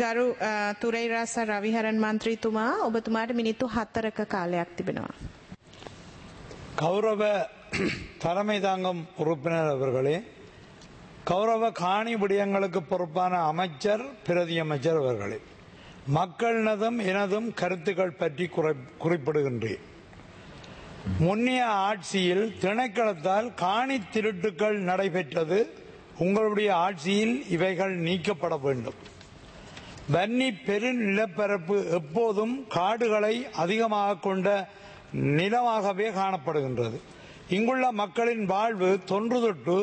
ගරු අ, තුරයිරාස රවිහරන් මන්ත්‍රීතුමා ඔබතුමාට මිනිත්තු හත්තරක කාලයක් තිබෙනවා. கௌரவ தலைமை தாங்கும் உறுப்பினர் அவர்களே கௌரவ காணி விடயங்களுக்கு பொறுப்பான அமைச்சர் பிரதி அமைச்சர் அவர்களே மக்களினதும் எனதும் கருத்துக்கள் பற்றி குறை- குறிப்பிடுகின்றேன் முன்னைய ஆட்சியில் திணைக்களத்தால் காணி திருட்டுக்கள் நடைபெற்றது உங்களுடைய ஆட்சியில் இவைகள் நீக்கப்பட வேண்டும் வன்னி பெருநிலப்பரப்பு எப்போதும் காடுகளை அதிகமாக கொண்ட நிலமாகவே காணப்படுகின்றது இங்குள்ள மக்களின் வாழ்வு தொன்று தொட்டு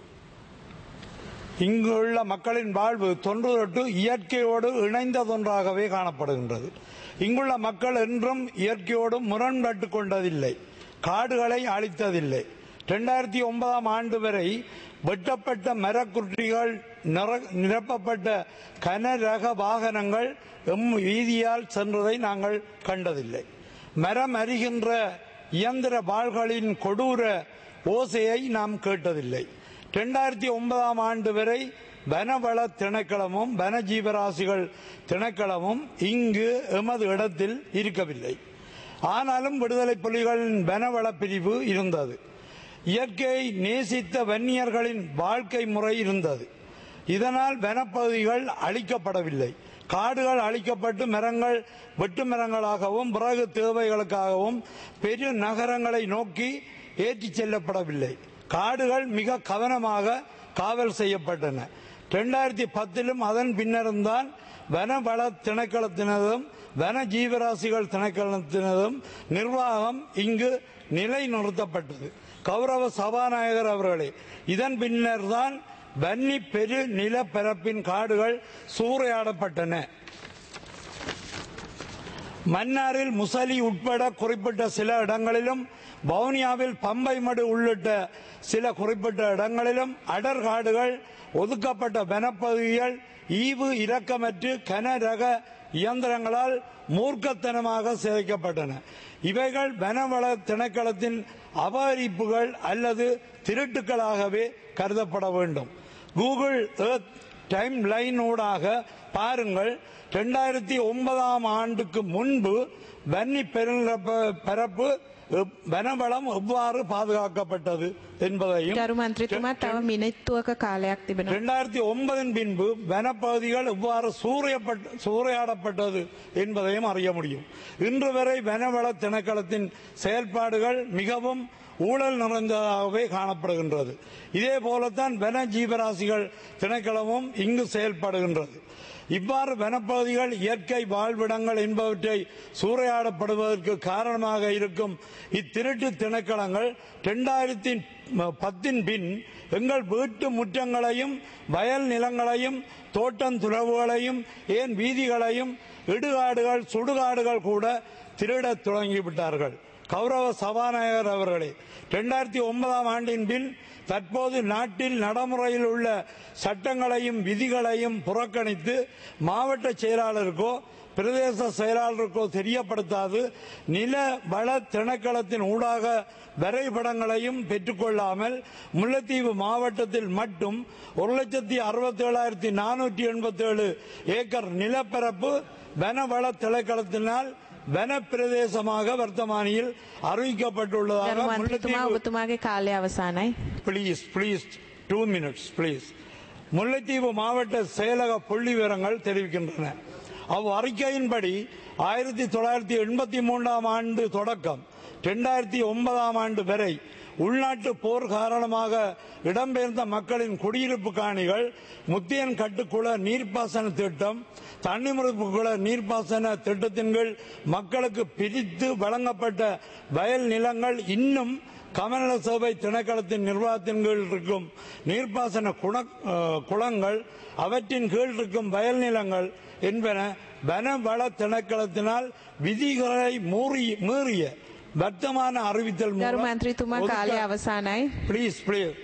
இங்குள்ள மக்களின் வாழ்வு தொன்று தொட்டு இயற்கையோடு இணைந்ததொன்றாகவே காணப்படுகின்றது இங்குள்ள மக்கள் என்றும் இயற்கையோடு முரண்பட்டு கொண்டதில்லை காடுகளை அழித்ததில்லை இரண்டாயிரத்தி ஒன்பதாம் ஆண்டு வரை வெட்டப்பட்ட மரக்குற்றிகள் நிர- நிரப்பப்பட்ட கனரக வாகனங்கள் எம் வீதியால் சென்றதை நாங்கள் கண்டதில்லை மரம் அறிகின்ற இயந்திர வாள்களின் கொடூர ஓசையை நாம் கேட்டதில்லை இரண்டாயிரத்தி ஒன்பதாம் ஆண்டு வரை வனவள திணைக்களமும் வன ஜீவராசிகள் திணைக்களமும் இங்கு எமது இடத்தில் இருக்கவில்லை ஆனாலும் விடுதலை புலிகளின் வனவள பிரிவு இருந்தது இயற்கையை நேசித்த வன்னியர்களின் வாழ்க்கை முறை இருந்தது இதனால் வனப்பகுதிகள் அழிக்கப்படவில்லை காடுகள் அழிக்கப்பட்டு மரங்கள் வெட்டு மரங்களாகவும் பிறகு தேவைகளுக்காகவும் பெரிய நகரங்களை நோக்கி ஏற்றிச் செல்லப்படவில்லை காடுகள் மிக கவனமாக காவல் செய்யப்பட்டன இரண்டாயிரத்தி பத்திலும் அதன் பின்னரும் தான் வனவள திணைக்களத்தினதும் வன ஜீவராசிகள் திணைக்களத்தினதும் நிர்வாகம் இங்கு நிலைநிறுத்தப்பட்டது கௌரவ சபாநாயகர் அவர்களே இதன் பின்னர் தான் வன்னி பெரு நிலப்பரப்பின் காடுகள் சூறையாடப்பட்டன மன்னாரில் முசலி உட்பட குறிப்பிட்ட சில இடங்களிலும் வவுனியாவில் பம்பை மடு உள்ளிட்ட சில குறிப்பிட்ட இடங்களிலும் அடர் காடுகள் ஒதுக்கப்பட்ட வனப்பகுதிகள் ஈவு இரக்கமற்று கனரக இயந்திரங்களால் மூர்க்கத்தனமாக சிதைக்கப்பட்டன இவைகள் வனவள திணைக்களத்தின் அபகரிப்புகள் அல்லது திருட்டுக்களாகவே கருதப்பட வேண்டும் கூகுள் எர்த் டைம் லைன் ஊடாக பாருங்கள் இரண்டாயிரத்தி ஒன்பதாம் ஆண்டுக்கு முன்பு வன்னி பெருநிலப்ப- பரப்பு எப்- வனவளம் எவ்வாறு பாதுகாக்கப்பட்டது என்பதையும் ගරු මන්ත්‍රීතුමා තව මිනිත්තුවක කාලයක් තිබෙනවා. இரண்டாயிரத்தி ஒன்பதின் பின்பு வனப்பகுதிகள் எவ்வாறு சூறையப்பட்ட சூறையாடப்பட்டது என்பதையும் அறிய முடியும் இன்று வரை வனவள திணைக்களத்தின் செயல்பாடுகள் மிகவும் ஊழல் நிறைந்ததாகவே காணப்படுகின்றது இதே போலத்தான் வன ஜீவராசிகள் திணைக்களமும் இங்கு செயல்படுகின்றது இவ்வாறு வனப்பகுதிகள் இயற்கை வாழ்விடங்கள் என்பவற்றை சூறையாடப்படுவதற்கு காரணமாக இருக்கும் இத்திருட்டு திணைக்களங்கள் இரண்டாயிரத்தி பத்தின் பின் எங்கள் வீட்டு முற்றங்களையும் வயல் நிலங்களையும் தோட்டம் துறவுகளையும் ஏன் வீதிகளையும் இடுகாடுகள் சுடுகாடுகள் கூட திருடத் தொடங்கிவிட்டார்கள் கௌரவ சபாநாயகர் அவர்களே இரண்டாயிரத்தி ஒன்பதாம் ஆண்டின் பின் தற்போது நாட்டில் நடைமுறையில் உள்ள சட்டங்களையும் விதிகளையும் புறக்கணித்து மாவட்ட செயலாளருக்கோ பிரதேச செயலாளருக்கோ தெரியப்படுத்தாது நில வள திணைக்களத்தின் ஊடாக வரைபடங்களையும் பெற்றுக்கொள்ளாமல் முல்லைத்தீவு மாவட்டத்தில் மட்டும் ஒரு லட்சத்தி அறுபத்தி ஏழாயிரத்தி நானூற்றி எண்பத்தி ஏழு ஏக்கர் நிலப்பரப்பு வனவள திணைக்களத்தினால் வன பிரதேசமாக வர்த்தமானியில் ගරු அறிவிக்கப்பட்டுள்ளதாக මන්ත්‍රීතුමා முல்லைத்தீவு ඔබතුමාගේ කාලය අවසానයි. Please please two minutes please Mullaitivu மாவட்ட செயலக புள்ளி விவரங்கள் தெரிவிக்கின்றன அவ் அறிக்கையின்படி ஆயிரத்தி தொள்ளாயிரத்தி எண்பத்தி மூன்றாம் ஆண்டு தொடக்கம் இரண்டாயிரத்தி ஒன்பதாம் ஆண்டு வரை உள்நாட்டு போர் காரணமாக இடம்பெயர்ந்த மக்களின் குடியிருப்பு காணிகள் முத்தியன் கட்டுக்குள நீர்ப்பாசன திட்டம் தன்னிமுறைப்பு குள நீர்ப்பாசன திட்டத்தின் கீழ் மக்களுக்கு பிரித்து வழங்கப்பட்ட வயல் நிலங்கள் இன்னும் கமநல சேவை திணைக்களத்தின் நிர்வாகத்தின் கீழ் இருக்கும் நீர்ப்பாசன குண- அஹ், குளங்கள் அவற்றின் கீழ் இருக்கும் வயல் நிலங்கள் என்பன வன வள திணைக்களத்தினால் விதிகளை மூறி மீறிய வர்த்தமான அறிவித்தல் ගරු மூலம் මන්ත්‍රීතුමා කාලය ஒதுக்க- අවසానයි. ப்ளீஸ் ப்ளீஸ்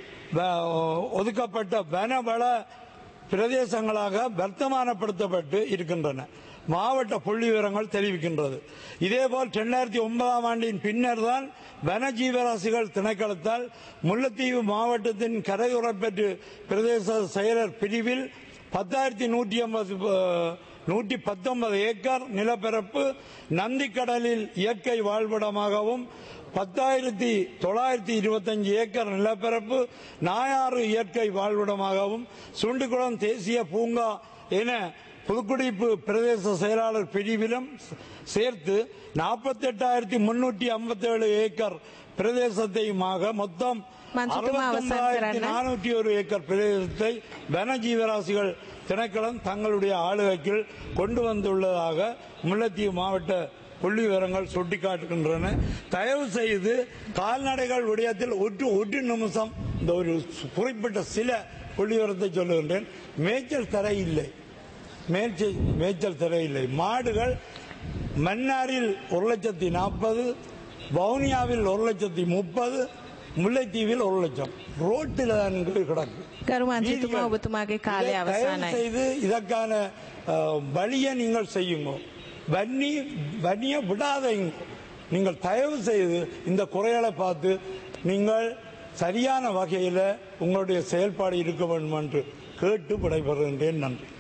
ஒதுக்கப்பட்ட வனவள பிரதேசங்களாக வர்த்தமானப்படுத்தப்பட்டு இருக்கின்றன மாவட்ட புள்ளி விவரங்கள் தெரிவிக்கின்றது இதேபோல் இரண்டாயிரத்தி ஒன்பதாம் ஆண்டின் பின்னர் தான் வன ஜீவராசிகள் திணைக்களத்தால் முல்லைத்தீவு மாவட்டத்தின் கரையுறப்பெற்று பிரதேச செயலர் பிரிவில் பத்தாயிரத்தி நூற்றி ஐம்பது நூற்றி பத்தொன்பது ஏக்கர் நிலப்பரப்பு நந்திக்கடலில் இயற்கை வாழ்விடமாகவும் பத்தாயிரத்தி தொள்ளாயிரத்தி இருபத்தஞ்சு ஏக்கர் நிலப்பரப்பு நாயாறு இயற்கை வாழ்விடமாகவும் சுண்டுகுளம் தேசிய பூங்கா என புதுக்குடிப்பு பிரதேச செயலாளர் பிரிவிலும் சேர்த்து நாற்பத்தி எட்டாயிரத்தி முன்னூற்றி ஐம்பத்தி ஏழு ஏக்கர் பிரதேசத்தையுமாக மொத்தம் மஞ்சுட்டுமா அவசரம் அறுபத்தொன்பதாயிரத்தி தரேன். நானூற்றி ஒரு ஏக்கர் பிரதேசத்தை வனஜீவராசிகள் திணைக்களம் தங்களுடைய ஆளுகைக்கு கொண்டு வந்துள்ளதாக முல்லைத்தீவு மாவட்ட புள்ளி விவரங்கள் சுட்டிக்காட்டுகின்றன தயவு செய்து கால்நடைகள் விடயத்தில் ஒற்று ஒரு நிமிஷம் இந்த ஒரு குறிப்பிட்ட சில புள்ளி விவரத்தை சொல்லுகின்றேன் மேய்ச்சல் தரை இல்லை மேய்ச்சல் மேய்ச்சல் தரை இல்லை மாடுகள் மன்னாரில் ஒரு லட்சத்தி நாற்பது வவுனியாவில் ஒரு லட்சத்தி முப்பது முல்லைத்தீவில் ஒரு லட்சம் ரோட்டில் தான் கிடக்கு ගරු මන්ත්‍රීතුමා ඔබතුමාගේ කාලය இதை தயவு අවසానයි. செய்து இதற்கான அஹ், வழியை நீங்கள் செய்யுங்க வன்னி வன்னியை விடாதீங்க நீங்கள் தயவு செய்து இந்த குறைகளை பார்த்து நீங்கள் சரியான வகையில் உங்களுடைய செயல்பாடு இருக்க வேண்டும் என்று கேட்டு விடைபெறுகின்றேன் நன்றி